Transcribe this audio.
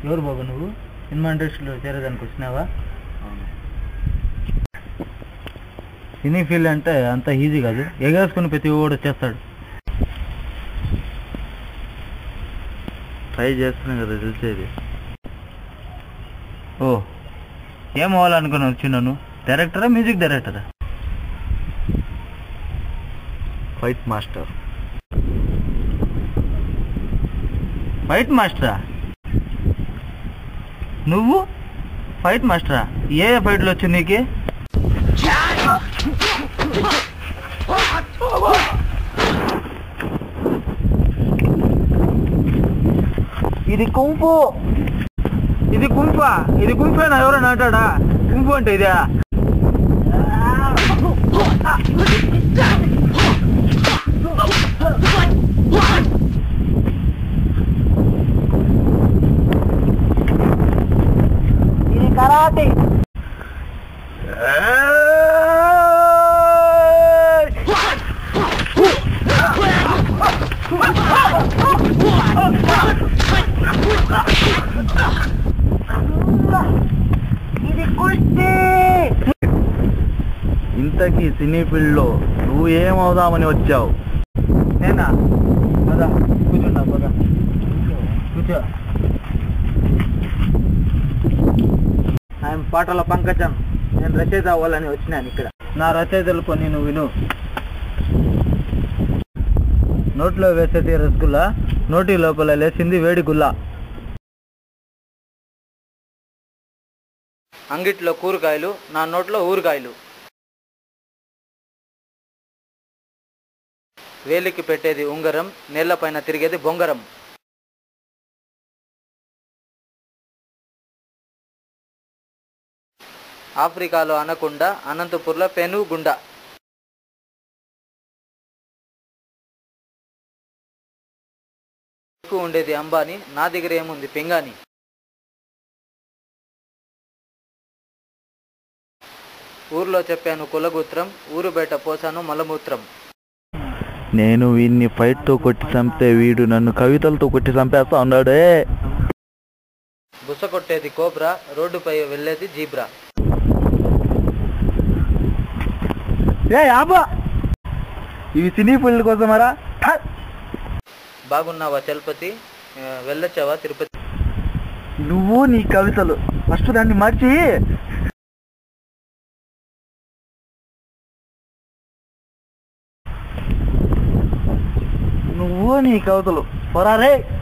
ఎవరు బాబు నువ్వు సినిమా ఇండస్ట్రీలో చేరేదానికి వచ్చినావా సినీ ఫీల్డ్ అంటే అంత ఈజీ కాదు ఎగేసుకుని ప్రతి ఓడు వచ్చేస్తాడు ట్రై చేస్తున్నా కదా తెలిసేది ఓ ఏం అవ్వాలనుకుని వచ్చినాను డైరెక్టరా మ్యూజిక్ డైరెక్టరా ఫైట్ మాస్టర్ ఫైట్ మాస్టరా నువ్వు ఫైట్ మాస్టరా ఏ ఏ ఫైట్లు వచ్చు నీకు ఇది కుంపు ఇది కుంపా ఇది కుంపేనా ఎవరైనా అంటాడా కుంపు అంటే ఇదే ఇది కరాటే ఇది కుస్తీ ఇంతకీ సినీ ఫీల్డ్లో నువ్వు ఏమవుదామని వచ్చావు నేనా పద కూర్చున్నా పద కూర్చో ఆయన పాటల పంకజం నేను రచయిత అవ్వాలని వచ్చినాను ఇక్కడ నా రచయితలు కొన్ని నువ్వు విను నోట్లో వేసేటి రసగుల్లా నోటి లోపల లేచింది వేడి గుల్ల అంగిట్లో కూరగాయలు నా నోట్లో ఊరగాయలు వేలికి పెట్టేది ఉంగరం నేలపైన తిరిగేది బొంగరం ఆఫ్రికాలో అనకుండా అనంతపూర్లో పెనుగుండ ఎక్కువ ఉండేది అంబానీ నా దగ్గర ఏముంది పింగాని ఊర్లో చెప్పాను కులగూత్రం ఊరు బయట పోసాను మలమూత్రం నేను వీడిని ఫైట్తో కొట్టి చంపితే వీడు నన్ను కవితలతో కొట్టి చంపేస్తా ఉన్నాడే బుస కొట్టేది కోబ్రా రోడ్డుపై వెళ్ళేది జీబ్రా ఏ ఆబా ఇవి సినీ ఫీల్డ్ కోసమరా బాగున్నావా చలపతి ఆ, వెళ్ళొచ్చావా తిరుపతి నువ్వు నీ కవితలు ఫస్ట్ దాన్ని మార్చి నువ్వు నీ కవితలు పొరారే